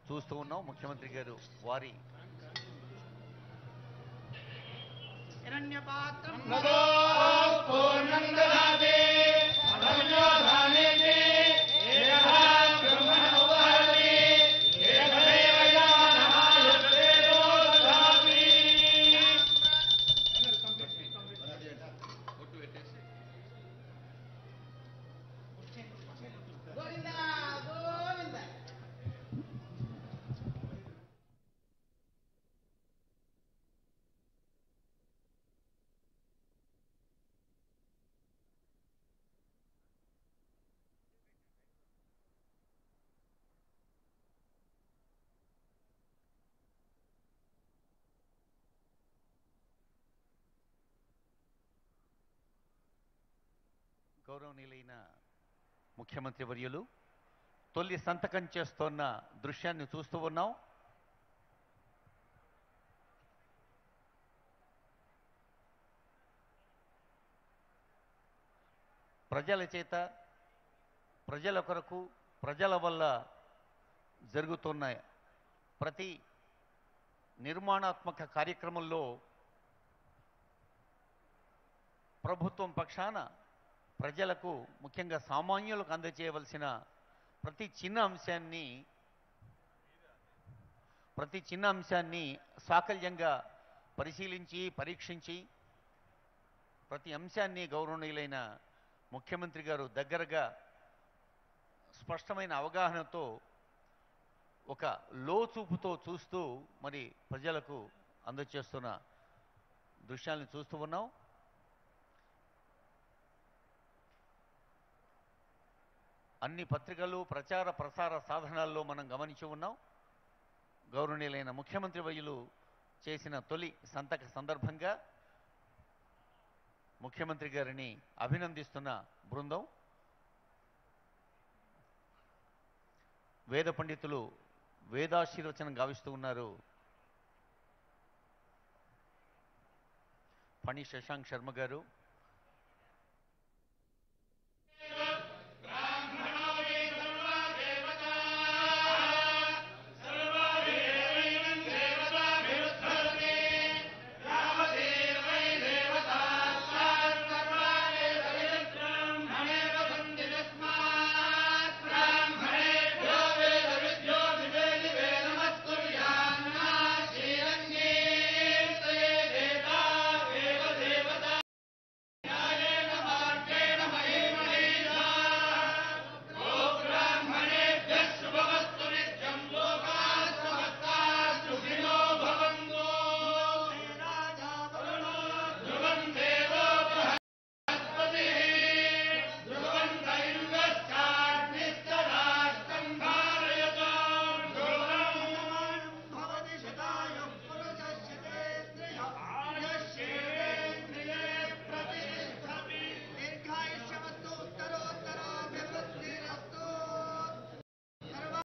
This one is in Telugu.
చూస్తూ ఉన్నాం ముఖ్యమంత్రి గారు వారి హిరణ్యపాత్రం గోవిందా గోవిందా గౌరవనీయులైన ముఖ్యమంత్రి వర్యులు తొలి సంతకం చేస్తోన్న దృశ్యాన్ని చూస్తూ ఉన్నాం ప్రజల చేత ప్రజల కొరకు ప్రజల వల్ల జరుగుతున్న ప్రతి నిర్మాణాత్మక కార్యక్రమంలో ప్రభుత్వం పక్షాన ప్రజలకు ముఖ్యంగా సామాన్యులకు అందజేయవలసిన ప్రతి చిన్న అంశాన్ని ప్రతి చిన్న అంశాన్ని సాకల్యంగా పరిశీలించి పరీక్షించి ప్రతి అంశాన్ని గౌరవనీయులైన ముఖ్యమంత్రి గారు దగ్గరగా స్పష్టమైన అవగాహనతో ఒక లోచూపుతో చూస్తూ మరి ప్రజలకు అందజేస్తున్న దృశ్యాలను చూస్తూ ఉన్నాం అన్ని పత్రికలు ప్రచార ప్రసార సాధనాల్లో మనం గమనించి ఉన్నాం గౌరవనీయులైన ముఖ్యమంత్రి వైయులు చేసిన తొలి సంతక సందర్భంగా ముఖ్యమంత్రి గారిని అభినందిస్తున్న బృందం వేద పండితులు వేదాశీర్వచనం గావిస్తూ ఉన్నారు ఫణి శశాంక్ శర్మ గారు